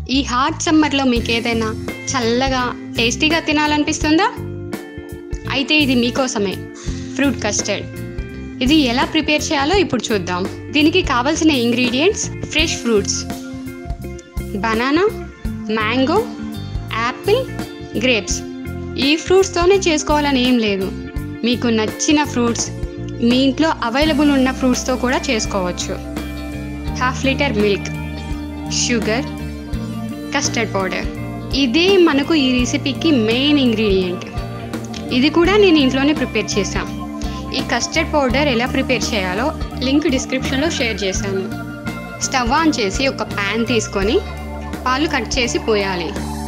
ఈ హాట్ సమ్మర్లో మీకు ఏదైనా చల్లగా టేస్టీగా తినాలనిపిస్తుందా అయితే ఇది మీకోసమే ఫ్రూట్ కస్టర్డ్ ఇది ఎలా ప్రిపేర్ చేయాలో ఇప్పుడు చూద్దాం దీనికి కావలసిన ingredients fresh fruits banana mango apple grapes ఈ ఫ్రూట్స్తోనే చేసుకోవాలని ఏం లేదు మీకు నచ్చిన ఫ్రూట్స్ మీ ఇంట్లో అవైలబుల్ ఉన్న ఫ్రూట్స్తో కూడా చేసుకోవచ్చు half litre milk sugar custard powder ఇదే మనకు ఈ రెసిపీకి మెయిన్ ఇంగ్రీడియంట్ ఇది కూడా నేను ఇంట్లోనే ప్రిపేర్ చేశాను ఈ కస్టర్డ్ పౌడర్ ఎలా ప్రిపేర్ చేయాలో లింక్ డిస్క్రిప్షన్లో షేర్ చేశాను స్టవ్ ఆన్ చేసి ఒక ప్యాన్ తీసుకొని పాలు కట్ చేసి పోయాలి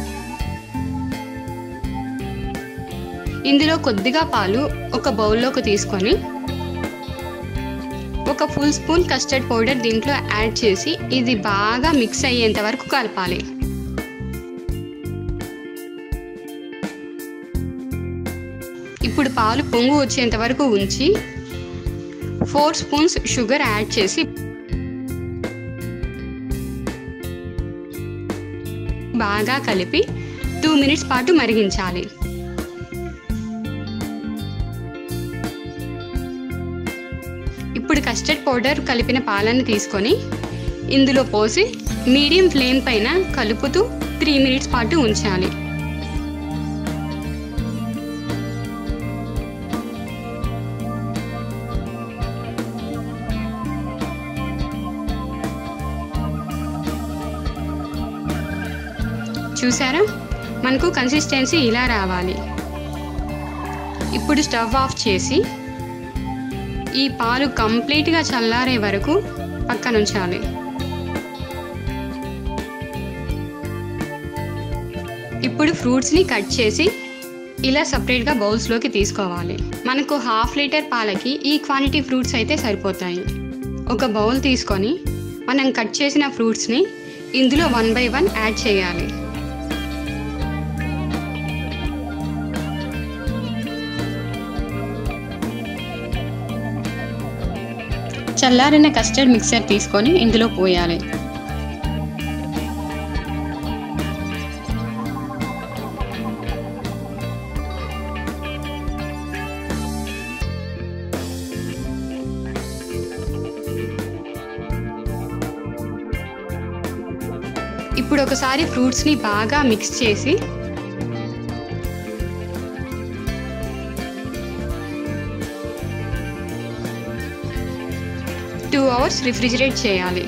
ఇందులో కొద్దిగా పాలు ఒక బౌల్లోకి తీసుకొని ఒక ఫుల్ స్పూన్ కస్టర్డ్ పౌడర్ దీంట్లో యాడ్ చేసి ఇది బాగా మిక్స్ అయ్యేంత వరకు కలపాలి ఇప్పుడు పాలు పొంగు వచ్చేంత వరకు ఉంచి ఫోర్ స్పూన్స్ షుగర్ యాడ్ చేసి బాగా కలిపి టూ మినిట్స్ పాటు మరిగించాలి ఇప్పుడు కస్టర్డ్ పౌడర్ కలిపిన పాలను తీసుకొని ఇందులో పోసి మీడియం ఫ్లేమ్ పైన కలుపుతూ త్రీ మినిట్స్ పాటు ఉంచాలి చూసారా మనకు కన్సిస్టెన్సీ ఇలా రావాలి ఇప్పుడు స్టవ్ ఆఫ్ చేసి ఈ పాలు కంప్లీట్గా చల్లారే వరకు పక్కన ఉంచాలి ఇప్పుడు ఫ్రూట్స్ని కట్ చేసి ఇలా సపరేట్గా బౌల్స్లోకి తీసుకోవాలి మనకు హాఫ్ లీటర్ పాలకి ఈ క్వాంటిటీ ఫ్రూట్స్ అయితే సరిపోతాయి ఒక బౌల్ తీసుకొని మనం కట్ చేసిన ఫ్రూట్స్ని ఇందులో వన్ బై వన్ యాడ్ చేయాలి చల్లారిన కస్టర్డ్ మిక్సర్ తీసుకొని ఇందులో పోయాలి ఇప్పుడు ఒకసారి ఫ్రూట్స్ని బాగా మిక్స్ చేసి టూ అవర్స్ రిఫ్రిజిరేట్ చేయాలి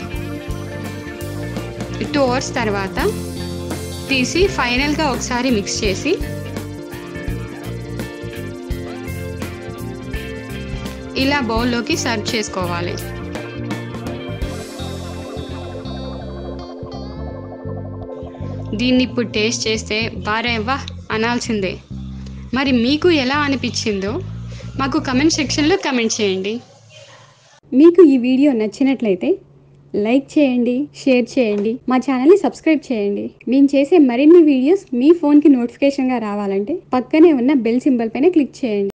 టూ అవర్స్ తర్వాత తీసి ఫైనల్గా ఒకసారి మిక్స్ చేసి ఇలా బౌల్లోకి సర్వ్ చేసుకోవాలి దీన్ని ఇప్పుడు టేస్ట్ చేస్తే బారే వా అనాల్సిందే మరి మీకు ఎలా అనిపించిందో మాకు కమెంట్ సెక్షన్లో కమెంట్ చేయండి మీకు ఈ వీడియో నచ్చినట్లయితే లైక్ చేయండి షేర్ చేయండి మా ఛానల్ని సబ్స్క్రైబ్ చేయండి మేము చేసే మరిన్ని వీడియోస్ మీ ఫోన్కి నోటిఫికేషన్గా రావాలంటే పక్కనే ఉన్న బెల్ సింబల్ పైన క్లిక్ చేయండి